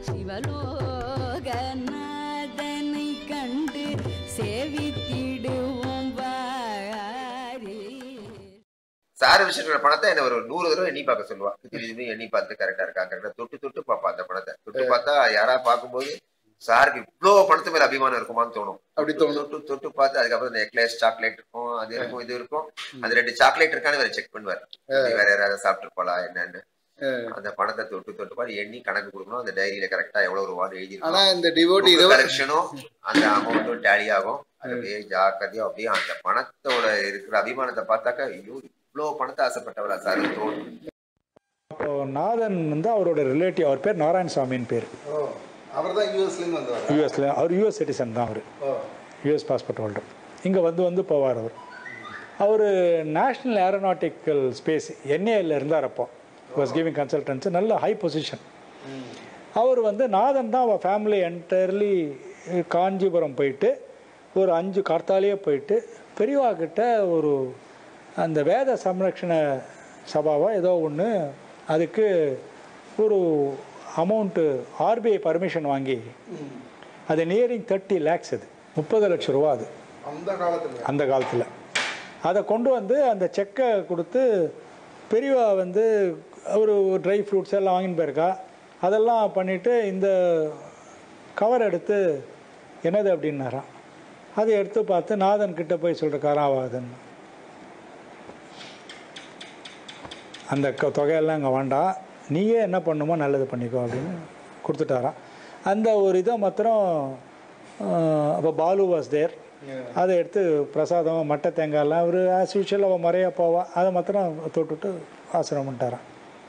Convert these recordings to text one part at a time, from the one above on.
சிவலோகநாதனை கண்டு சேவித்திடுவோம் வாரி சார் விஷயத்துல பணத்தை என்ன ஒரு நூறு தடவை எண்ணி பார்க்க சொல்லுவா திரும்பி எண்ணி பார்த்து கரெக்டா இருக்கா கரெக்டா தொட்டு தொட்டு பார்ப்பா அந்த பணத்தை தொட்டு பார்த்தா யாரா பார்க்கும்போது சாருக்கு இவ்வளவு பணத்து மேல அபிமானம் இருக்குமான்னு தோணும் அப்படி தோணும். தொட்டு தொட்டு பார்த்து அதுக்கப்புறம் நெக்லஸ் சாக்லேட் இருக்கும் அது இருக்கும் இது இருக்கும் அது ரெண்டு சாக்லேட் இருக்கான்னு வேற செக் பண்ணுவார் வேற யாராவது சாப்பிட்டு என்னன்னு அந்த பணத்தை தொட்டு தொட்டு பார்த்து எண்ணி கணக்கு கொடுக்கணும் அந்த டைரியில கரெக்டா எவ்வளவு ரூபான்னு எழுதி ஆனா இந்த டிவோட்டி இதை கலெக்ஷனும் அந்த அமௌண்ட்டும் டேலி ஆகும் அது அப்படியே ஜாக்கிரதையா அப்படியே அந்த பணத்தோட இருக்கிற அபிமானத்தை பார்த்தாக்கா ஐயோ இவ்வளவு பணத்தை ஆசைப்பட்டவரா சார் தோணும் இப்போ நாதன் வந்து அவரோட ரிலேட்டிவ் அவர் பேர் நாராயணசாமின்னு பேர் அவர் தான் யூஎஸ்லேருந்து வந்தவர் யூஎஸில் அவர் யூஎஸ் சிட்டிசன் தான் அவர் யூஎஸ் பாஸ்போர்ட் ஹோல்டர் இங்கே வந்து வந்து போவார் அவர் அவர் நேஷ்னல் ஏரோநாட்டிக்கல் ஸ்பேஸ் என்ஏல இருந்தார் அப்போ வாஸ் கிவிங் கன்சல்டன்ஸ் நல்ல ஹை பொசிஷன் அவர் வந்து நாதன் தான் அவள் ஃபேமிலி என்டையர்லி காஞ்சிபுரம் போயிட்டு ஒரு அஞ்சு கார்த்தாலேயே போயிட்டு பெரியவா கிட்ட ஒரு அந்த வேத சம்ரக்ஷண சபாவா ஏதோ ஒன்று அதுக்கு ஒரு அமௌண்ட்டு ஆர்பிஐ பர்மிஷன் வாங்கி அது நியரிங் தேர்ட்டி லேக்ஸ் அது முப்பது லட்ச ரூபா அது அந்த காலத்துல அந்த காலத்தில் அதை கொண்டு வந்து அந்த செக்கை கொடுத்து பெரியவா வந்து ஒரு ட்ரை ஃப்ரூட்ஸ் எல்லாம் வாங்கின்னு போயிருக்கா அதெல்லாம் பண்ணிவிட்டு இந்த கவர் எடுத்து என்னது அப்படின்னாராம் அதை எடுத்து பார்த்து நாதன் கிட்ட போய் சொல்கிற காராவாதன் அந்த க- தொகையெல்லாம் இங்கே வேண்டாம் நீயே என்ன பண்ணுமோ நல்லது பண்ணிக்கோ அப்படின்னு கொடுத்துட்டாராம் அந்த ஒரு இதை மாத்திரம் அப்போ பாலு வாஸ் தேர் அதை எடுத்து பிரசாதம் மட்டை தேங்காய்லாம் அவர் ஆஸ் யூஷுவல் அவள் முறையாக போவா அதை மாத்திரம் தொட்டுட்டு ஆசிரமம் பண்ணிட்டாராம்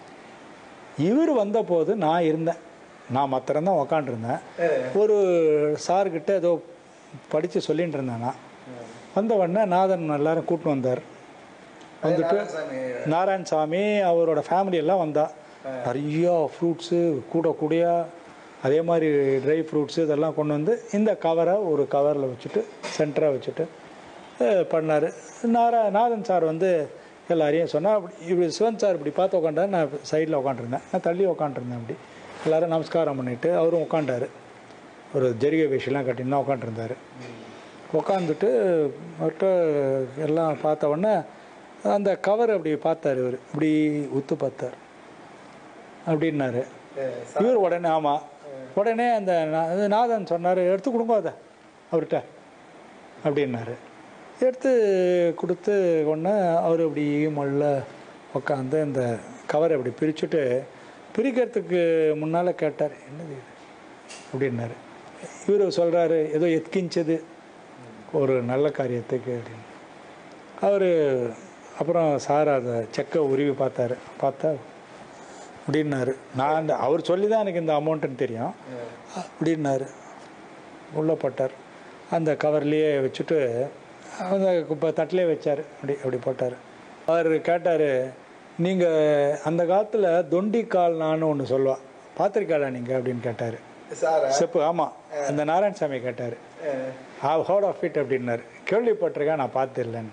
இவர் வந்தபோது நான் இருந்தேன் நான் மாத்திரம்தான் உக்காண்டிருந்தேன் ஒரு சார்கிட்ட ஏதோ படித்து சொல்லிட்டு இருந்தேன் நான் வந்த உடனே நாதன் எல்லாரும் கூட்டின்னு வந்தார் வந்துட்டு நாராயணசாமி அவரோட ஃபேமிலி எல்லாம் வந்தா நிறையா ஃப்ரூட்ஸு கூட கூடியா அதே மாதிரி ட்ரை ஃப்ரூட்ஸு இதெல்லாம் கொண்டு வந்து இந்த கவரை ஒரு கவரில் வச்சுட்டு சென்டராக வச்சுட்டு பண்ணார் நாரா நாதன் சார் வந்து எல்லாரையும் சொன்னால் அப்படி இப்படி சிவன் சார் இப்படி பார்த்து உட்காண்டாரு நான் சைடில் உட்காந்துருந்தேன் நான் தள்ளி உட்காந்துருந்தேன் அப்படி எல்லாரும் நமஸ்காரம் பண்ணிவிட்டு அவரும் உட்காண்டாரு ஒரு ஜரிகை வேஷிலாம் கட்டின்னு தான் உட்காந்துருந்தார் உட்காந்துட்டு அவர்கிட்ட எல்லாம் பார்த்த உடனே அந்த கவர் அப்படி பார்த்தாரு இவர் இப்படி உத்து பார்த்தார் அப்படின்னாரு இவர் உடனே ஆமாம் உடனே அந்த நா- அது நாதன் சொன்னார் எடுத்து கொடுங்க அதை அவர்கிட்ட அப்படின்னாரு எடுத்து கொடுத்து உடனே அவர் அப்படி மல்ல உட்காந்து இந்த கவரை அப்படி பிரிச்சுட்டு பிரிக்கிறதுக்கு முன்னால் கேட்டார் என்னது இது அப்படின்னாரு இவர் சொல்கிறாரு ஏதோ எத்கிஞ்சது ஒரு நல்ல காரியத்துக்கு அப்படின்னு அவர் அப்புறம் சார் அதை செக்கை உருவி பார்த்தாரு பார்த்தா அப்படின்னாரு நான் அந்த அவர் சொல்லி தான் எனக்கு இந்த அமௌண்ட்டுன்னு தெரியும் அப்படின்னாரு உள்ளே போட்டார் அந்த கவர்லேயே வச்சுட்டு அந்த இப்போ தட்டிலே வச்சார் அப்படி அப்படி போட்டார் அவர் கேட்டார் நீங்கள் அந்த காலத்தில் தொண்டிக்கால்னான்னு ஒன்று சொல்லுவா பார்த்துருக்காளா நீங்கள் அப்படின்னு கேட்டார் சாரா செப்பு ஆமாம் அந்த நாராயணசாமி கேட்டார் ஐ ஹோட் ஆஃப் இட் அப்படின்னாரு கேள்விப்பட்டிருக்கேன் நான் பார்த்துடலன்னு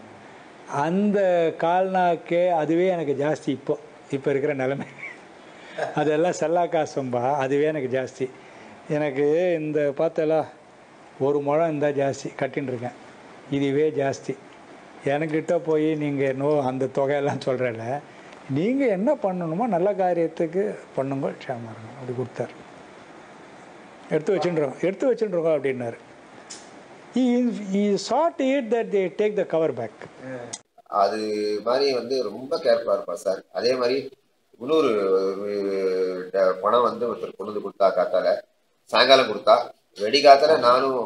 அந்த கால்னாக்கே அதுவே எனக்கு ஜாஸ்தி இப்போ இப்போ இருக்கிற நிலைமை அதெல்லாம் செல்லாக்காசம்பா அதுவே எனக்கு ஜாஸ்தி எனக்கு இந்த பார்த்தல ஒரு முழம் இருந்தால் ஜாஸ்தி கட்டின்னு இருக்கேன் இதுவே ஜாஸ்தி எனக்கிட்ட போய் நீங்கள் இன்னும் அந்த தொகையெல்லாம் சொல்கிறல நீங்கள் என்ன பண்ணணுமோ நல்ல காரியத்துக்கு பண்ணுங்க க்ஷேமம் இருங்க அப்படி கொடுத்தாரு எடுத்து வச்சுன்றோம் எடுத்து வச்சுன்றோங்க அப்படின்னாரு he sought it that they take the cover back அது மாதிரி வந்து ரொம்ப கேர்ஃபுல்லா இருப்பா சார் அதே மாதிரி இன்னொரு ஒரு ட- பணம் வந்து ஒருத்தர் கொண்டு வந்து கொடுத்தா காத்தால சாயங்காலம் கொடுத்தா வெடிகாத்தால நானும்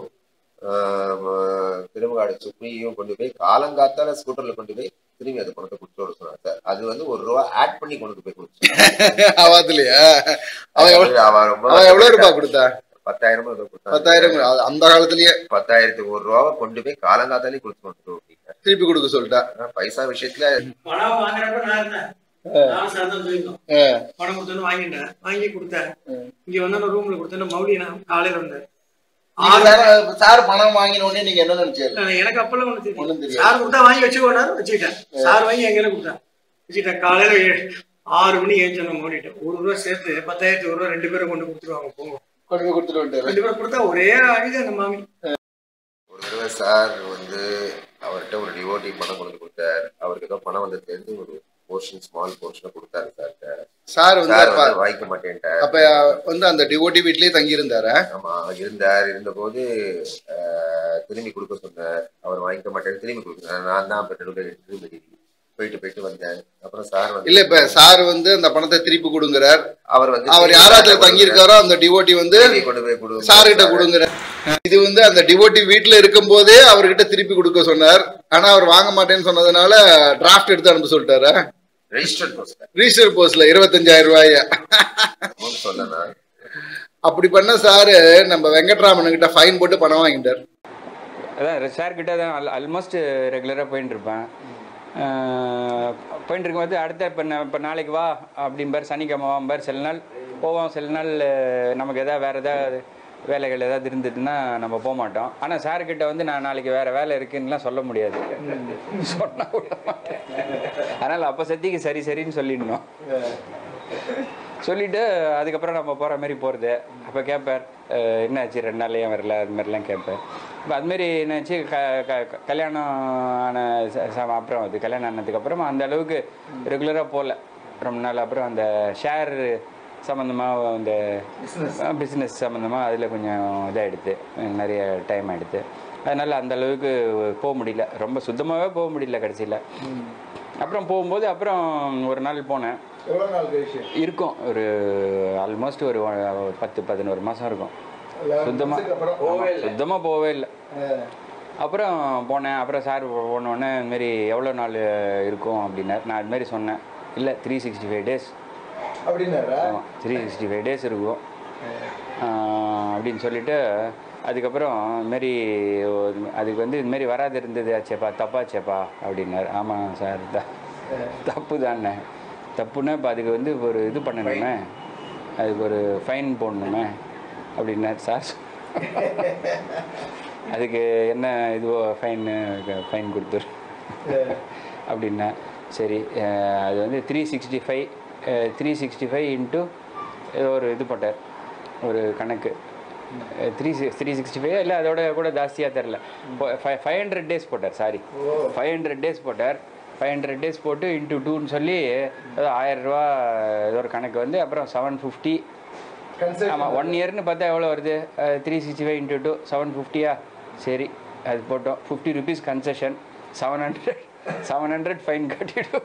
ஆஹ், திருமகாடு சுப்ரியும் கொண்டு போய் காலங்காத்தால ஸ்கூட்டர்ல கொண்டு போய் திரும்பி அந்த பணத்தை கொடுத்து விட சொன்னார் சார் அது வந்து ஒரு ரூபா ஆட் பண்ணி கொண்டு போய் கொடுத்து அவாத்துலயா அவன் எவ்வளவு அவன் ரொம்ப அவன் எவ்வளவு ரூபாய் கொடுத்தா பத்தாயிரம் ரூபாய் கொடுத்தான். பத்தாயிரம் அது அந்த காலத்திலேயே பத்தாயிரத்துக்கு ஒரு ரூபாவை கொண்டு போய் காலங்காத்தாலே கொடுத்து வந்துட்டோம் அப்படின்னா திருப்பி கொடுக்க சொல்லிட்டா ஆனா பைசா விஷயத்துல பணம் வாங்குறப்ப நான் இருந்தேன் நானும் சார் தான் போயிருந்தோம் ஆ, பணம் கொடுத்தோன்னு வாங்கிட்டேன் வாங்கி கொடுத்தேன் ம். இங்க வந்து நான் ரூம்ல கொடுத்தேன் மௌலி நான் காலையில வந்தேன் நீங்க சார் சார் பணம் வாங்கின உடனே நீங்க என்ன நினைச்சீங்க நான் எனக்கு அப்பெல்லாம் ஒண்ணு ஒண்ணும் தெரியும் தெரியாது. சார் கொடுத்தா வாங்கி வச்சுக்கோனாரு வச்சுக்கிட்டேன் சார் வாங்கி எங்க கொடுத்தேன் வச்சுக்கிட்டேன் காலையில ஏ- ஆறு மணி ஏஞ்சு நம்ம ஓடிட்டோம் ஒரு ரூபா சேர்த்து பத்தாயிரத்தி ஒரு ரூபா ரெண்டு பேரும் கொண்டு கொடுத்துருவாங்க போங்க கொண்டு போய் கொடுத்துட்டு வந்துட்டாரு ரெண்டு பேரும் கொடுத்தா ஒரே அழுது அந்த மாமி ஒரு தடவை சார் வந்து அவர்கிட்ட ஒரு டிவோட்டி பணம் கொண்டு கொடுத்தார் அவருக்கு ஏதோ பணம் வந்து தெரிஞ்சு ஒரு போர்ஷன் ஸ்மால் போர்ஷனை கொடுத்தாரு சார் சார் வந்து சார் அப்ப வந்து வாங்கிக்க மாட்டேன்ட்டார் அப்ப வந்து அந்த டிவோட்டி வீட்லயே தங்கி இருந்தாரா ஆமா இருந்தார் இருந்தபோது ஆஹ், திரும்பி கொடுக்க சொன்னார் அவர் வாங்கிக்க மாட்டேன்னு திரும்பி கொடுக்குறாரு நான் தான் அப்ப நடுவில் திரும்பி போயிட்டு போயிட்டு வந்தேன் அப்புறம் சார் வந்து இல்ல இப்ப சார் வந்து அந்த பணத்தை திருப்பி கொடுங்கிறார் அவர் வந்து அவர் யாராவது தங்கி இருக்காரோ அந்த டிவோட்டி வந்து திரும்பி கொண்டு போய் கொடு சார் கிட்ட கொடுங்கிற இது வந்து அந்த டிவோட்டி வீட்ல இருக்கும் போதே அவர்கிட்ட திருப்பி கொடுக்க சொன்னார் ஆனா அவர் வாங்க மாட்டேன்னு சொன்னதுனால டிராஃப்ட் எடுத்து அனுப்ப சொல்லிட்டாரா ரெஜிஸ்டர்ட் போஸ்ட் ரிஜிஸ்டர் போஸ்ட்ல இருபத்தஞ்சாயிரம் ரூபாயா சொல்லனா அப்படி பண்ண சாரு நம்ம வெங்கட்ராமன் கிட்ட ஃபைன் போட்டு பணம் வாங்கிட்டார் அதான் சார் கிட்ட தான் ஆல்மோஸ்ட் ரெகுலராக போயின்னு இருப்பேன் அஹ் போயின்னு இருக்கும்போது அடுத்த இப்போ இப்போ நாளைக்கு வா அப்படிம்பார் சனிக்கிழமை வாம்பார் சில நாள் போவோம் சில நாள் அஹ், நமக்கு எதாவது வேறு எதாவது வேலைகள் ஏதாவது இருந்ததுன்னா நம்ம போக மாட்டோம் ஆனால் சார்கிட்ட வந்து நான் நாளைக்கு வேறு வேலை இருக்குன்னுலாம் சொல்ல முடியாது சொன்னா விட மாட்டேன் அதனால் அப்போ சத்திக்கு சரி சரின்னு சொல்லிடணும் சொல்லிட்டு அதுக்கப்புறம் நம்ம போகிற மாதிரி போகிறது அப்போ கேட்பார் அஹ், என்னாச்சு ரெண்டு நாள் ஏன் வரல அது மாதிரிலாம் கேட்பார் இப்போ அதுமாரி என்னாச்சு க க க- கல்யாணம் ஆன ச- ச- அப்புறம் அது கல்யாணம் ஆனதுக்கப்புறமா அந்த அளவுக்கு ரெகுலராக போகல ரொம்ப நாள் அப்புறம் அந்த ஷேர் சம்மந்தமாக அந்த பிஸ்னஸ் சம்மந்தமாக அதில் கொஞ்சம் இதாகிடுது நிறைய டைம் ஆகிடுது அதனால் அந்த அளவுக்கு போக முடியல ரொம்ப சுத்தமாகவே போக முடியல கடைசியில் அப்புறம் போகும்போது அப்புறம் ஒரு நாள் போனேன் எவ்வளவு நாள் கழிச்சு இருக்கும் ஒரு ஆல்மோஸ்ட் ஒரு ஒ- பத்து பதினோரு மாதம் இருக்கும் சுத்தமாக சுத்தமாக போகவே இல்லை அப்புறம் போனேன் அப்புறம் சார் போனோடனே இதுமாரி எவ்வளோ நாள் இருக்கும் அப்படின்னார் நான் அதுமாரி சொன்னேன் இல்லை த்ரீ சிக்ஸ்டி ஃபைவ் டேஸ் அப்படின்னாரா ஆமாம் த்ரீ சிக்ஸ்டி ஃபைவ் டேஸ் இருக்கும் ஆஹ் அப்படின்னு சொல்லிட்டு அதுக்கப்புறம் இதுமாரி அதுக்கு வந்து இதுமாரி வராது இருந்தது ஆச்சேப்பா தப்பாச்சேப்பா அப்படின்னார் ஆமாம் சார் த தப்பு தானே தப்புன்னா இப்போ அதுக்கு வந்து ஒரு இது பண்ணணுமே அதுக்கு ஒரு ஃபைன் போடணுமே அப்படின்னார் சார் அதுக்கு என்ன இதுவோ ஃபைனு ஃபைன் கொடுத்துரு அப்படின்னா சரி அஹ் அது வந்து three sixty five three sixty five into ஒரு இது போட்டார் ஒரு கணக்கு three six three sixty five இல்லை அதோட கூட ஜாஸ்தியாக தெரில ஃபைவ் ஹண்ட்ரட் டேஸ் போட்டார் சாரி ஃபைவ் ஹண்ட்ரட் டேஸ் போட்டார் ஃபைவ் ஹண்ட்ரட் டேஸ் போட்டு இன்ட்டு டூன்னு சொல்லி ஏதோ ஆயிரம் ரூபா ஏதோ ஒரு கணக்கு வந்து அப்புறம் செவன் ஃபிஃப்டி ஆமாம் ஒன் இயர்னு பார்த்தா எவ்வளோ வருது three sixty five into two seven ஃபிஃப்டியா சரி அது போட்டோம் fifty rupees concession seven hundred seven hundred fine கட்டிடும்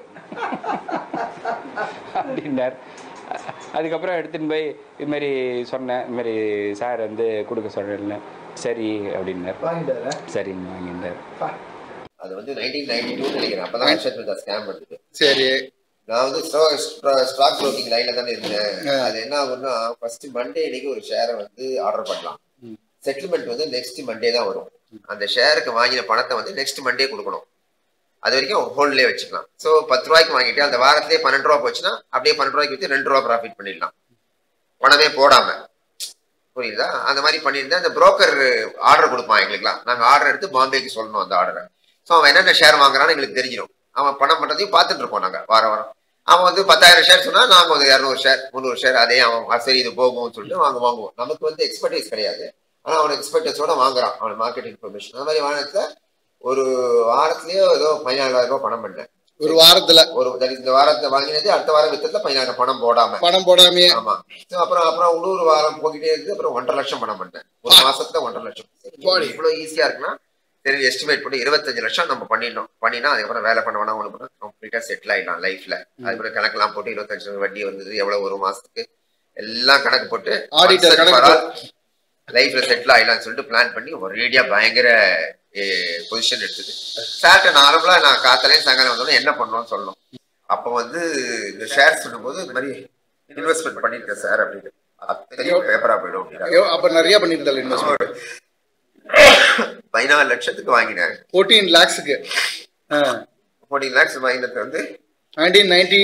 அப்படின்னார் அதுக்கப்புறம் எடுத்துன்னு போய் இதுமாரி சொன்னேன் இதுமாரி சார் வந்து கொடுக்க சொன்னேன் சரி அப்படின்னார் வாங்கிட்டாரா சரின்னு வாங்கிட்டார் அது வந்து நைன்டீன் நைன்டி டூ நினைக்கிறேன் அப்பதான் அக்ஷத் ஸ்கேம் பண்ணுது சரி நான் வந்து ஸ்டாக் ப்ரோக்கிங் லைன்ல தானே இருந்தேன் அது என்ன ஆகும்னா ஃபர்ஸ்ட் மண்டே அன்னைக்கு ஒரு ஷேரை வந்து ஆர்டர் பண்ணலாம் செட்டில்மெண்ட் வந்து நெக்ஸ்ட் மண்டே தான் வரும் அந்த ஷேருக்கு வாங்கின பணத்தை வந்து நெக்ஸ்ட் மண்டே கொடுக்கணும் அது வரைக்கும் ஹோல்ட்லேயே வச்சுக்கலாம் ஸோ பத்து ரூபாய்க்கு வாங்கிட்டு அந்த வாரத்திலே பன்னெண்டு ரூபா போச்சுன்னா அப்படியே பன்னெண்டு ரூபாய்க்கு வித்து ரெண்டு ரூபா ப்ராஃபிட் பண்ணிடலாம் பணமே போடாம புரியுதா அந்த மாதிரி பண்ணியிருந்தா அந்த புரோக்கர் ஆர்டர் கொடுப்பான் எங்களுக்குலாம் நாங்க ஆர்டர் எடுத்து பாம்பேக்கு சொல்லணும் அந்த ஆர்டரை ஸோ அவன் என்னென்ன ஷேர் வாங்குறான்னு எங்களுக்கு தெரிஞ்சிடும் அவன் பணம் பண்றதையும் பார்த்துட்டு இருப்போம் நாங்க வாரம் வாரம் அவன் வந்து பத்தாயிரம் ஷேர் சொன்னா நாங்க வந்து இரநூறு ஷேர் முந்நூறு ஷேர் அதே அவன் "ஆ, சரி இது போகும்னு சொல்லிட்டு வாங்க வாங்குவோம் நமக்கு வந்து எக்ஸ்பர்டைஸ் கிடையாது ஆனா அவன் எக்ஸ்பர்டைஸோட வாங்குறான் அவன் மார்க்கெட் இன்ஃபர்மேஷன் அந்த மாதிரி வாங்கினதுல ஒரு வாரத்திலேயே ஏதோ பதினாலாயிரம் ரூபாய் பணம் பண்ணேன் ஒரு வாரத்துல ஒரு that is இந்த வாரத்தை வாங்கினது அடுத்த வாரம் வித்தத்துல பதினாயிரம் பணம் போடாம பணம் போடாமையே ஆமா So, அப்புறம் அப்புறம் இன்னொரு வாரம் போய்கிட்டே இருந்து அப்புறம் ஒன்றரை லட்சம் பணம் பண்ணேன் ஒரு மாசத்துல ஒன்றரை லட்சம் போடி. இவ்வளவு ஈஸியா இருக்குன்னா சரி எஸ்டிமேட் பண்ணி இருபத்தஞ்சு லட்சம் நம்ம பண்ணிடணும் பண்ணினா அதுக்கப்புறம் வேலை பண்ண வேணாம் ஒண்ணு பண்ணா கம்ப்ளீட்டா செட்டில் ஆயிடலாம் லைஃப்ல அதுக்கப்புறம் கணக்கெல்லாம் போட்டு இருபத்தஞ்சு லட்சம் வட்டி வந்தது எவ்வளவு ஒரு மாசத்துக்கு எல்லாம் கணக்கு போட்டு Auditor கணக்கு லைஃப்ல செட்டில் ஆயிடலாம்னு சொல்லிட்டு பிளான் பண்ணி ஒரேடியா பயங்கர பொசிஷன் எடுத்தது சார்ட்ட நார்மலா நான் காத்தலையும் சாயங்காலம் வந்தோடனே என்ன பண்ணணும்னு சொல்லணும் அப்போ வந்து இந்த ஷேர் சொல்லும்போது இந்த மாதிரி இன்வெஸ்ட்மெண்ட் பண்ணிருக்கேன் சார் அப்படின்னு அத்தனையும் பேப்பரா போயிடும் அப்படின்னாங்க. ஐயோ, அப்ப நிறைய பண்ணிருந்தாள் இன்வெஸ்ட்மெண்ட் பதினாலு லட்சத்துக்கு வாங்கினேன் ஃபோர்டீன் லேக்ஸுக்கு ஃபோர்டீன் லேக்ஸ் வாங்கினது வந்து நைன்டீன் நைன்டி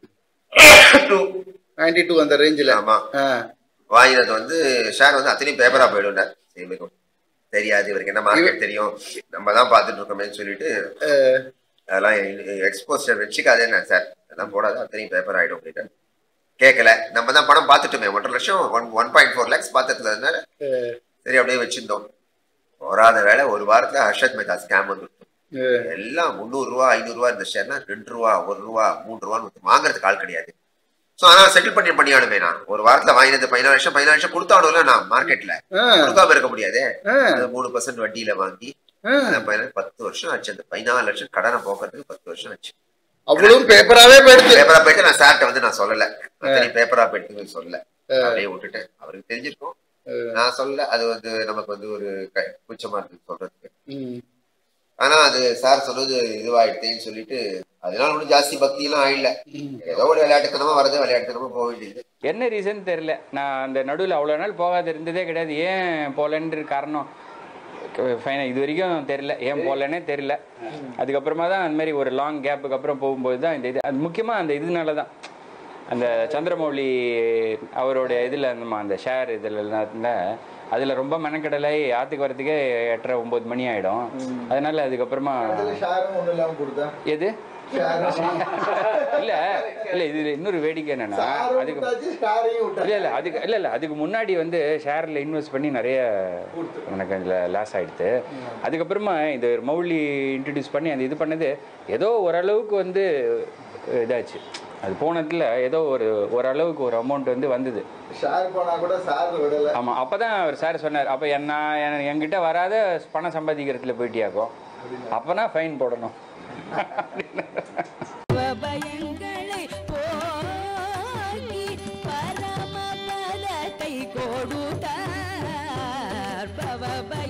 நைன்டி டூ அந்த ரேஞ்சில் ஆமா வாங்கினது வந்து ஷேர் வந்து அத்தனையும் பேப்பரா போயிடும் சரி மிகவும் தெரியாது இவருக்கு என்ன மார்க்கெட் தெரியும் நம்ம தான் பார்த்துட்டு இருக்கோமேன்னு சொல்லிட்டு அதெல்லாம் எக்ஸ்போஸ்டர் வச்சுக்காதேன்னு சார் அதெல்லாம் போடாது அத்தனையும் பேப்பர் ஆயிடும் அப்படின்னு கேட்கல நம்ம தான் படம் பார்த்துட்டோமே ஒன்றரை லட்சம் one one point four lakhs பார்த்துட்டதுனால சரி அப்படியே வச்சிருந்தோம் போராத வேலை ஒரு வாரத்துல ஹர்ஷத் மேத்தா ஸ்கேம் வந்துருக்கும் எல்லாம் முந்நூறு ரூபா ஐநூறு ரூபா இந்த ஷேர்னா ரெண்டு ரூபா ஒரு ரூபா மூணு ரூபான்னு வாங்குறதுக்கு ஆள் கிடையாது ஸோ ஆனால் செட்டில் பண்ணி பண்ணியானுமே நான் ஒரு வாரத்துல வாங்கினது பதினாலு லட்சம் பதினாலு லட்சம் கொடுத்தானும்ல நான் மார்க்கெட்ல கொடுக்காம இருக்க முடியாதே அது மூணு பர்சன்ட் வட்டியில வாங்கி அந்த பதினாலு- பத்து வருஷம் ஆச்சு அந்த பதினாலு லட்சம் கடனை போக்குறதுக்கு பத்து வருஷம் ஆச்சு அவ்வளவும் பேப்பராவே போயிடுது பேப்பரா போயிட்டு நான் சார்ட்ட வந்து நான் சொல்லல அத்தனை பேப்பரா போயிட்டு சொல்லல அப்படியே விட்டுட்டேன் அவருக்கு தெரிஞ்சிருக்கும் நான் சொல்லல அது வந்து நமக்கு வந்து ஒரு க- கூச்சமா இருக்கு சொல்றதுக்கு ம். ஆனா அது சார் சொன்னது இதுவாயிட்டேன்னு சொல்லிட்டு அதனால ஒன்றும் ஜாஸ்தி பக்தி எல்லாம் ஆயிடல ஏதோ ஒரு விளையாட்டுத்தனமா வரது விளையாட்டுத்தனமா போக வேண்டியது என்ன ரீசன் தெரியல நான் அந்த நடுவில் அவ்வளோ நாள் போகாது இருந்ததே கிடையாது ஏன் போகலன்ற காரணம் ஃபைனாக இது வரைக்கும் தெரில ஏன் போகலன்னே தெரில அதுக்கப்புறமா தான் அந்த மாதிரி ஒரு லாங் கேப்புக்கு அப்புறம் போகும்போது தான் இந்த இது அது முக்கியமாக அந்த இதனால தான் அந்த சந்திரமௌலி அவரோட இதில் இருந்தமா அந்த ஷேர் இதில் இருந்தா அதில் ரொம்ப மெனக்கடலை ஆற்றுக்கு வரதுக்கே எட்டரை ஒம்பது மணி ஆகிடும் அதனால அதுக்கப்புறமா எது இல்ல இல்ல இது இன்னொரு வேடிக்கை என்னன்னா அதுக்கு இல்ல இல்ல அதுக்கு இல்ல இல்ல அதுக்கு முன்னாடி வந்து ஷேர்ல இன்வெஸ்ட் பண்ணி நிறைய எனக்கு அதுல லாஸ் ஆயிடுது அதுக்கப்புறமா இந்த மௌலி இன்ட்ரடியூஸ் பண்ணி அந்த இது பண்ணது ஏதோ ஓரளவுக்கு வந்து இதாச்சு அது போனதுல ஏதோ ஒரு ஓரளவுக்கு ஒரு அமௌண்ட் வந்து வந்தது ஷேர் போனா கூட சார் விடல ஆமா அப்பதான் அவர் சார் சொன்னார் அப்ப என்ன என்- என்கிட்ட வராத பணம் சம்பாதிக்கிறதுல போயிட்டியாக்கும் அப்பனா ஃபைன் போடணும் பயங்களை போக்கி பரமபதத்தை கொடுத்தார் பவ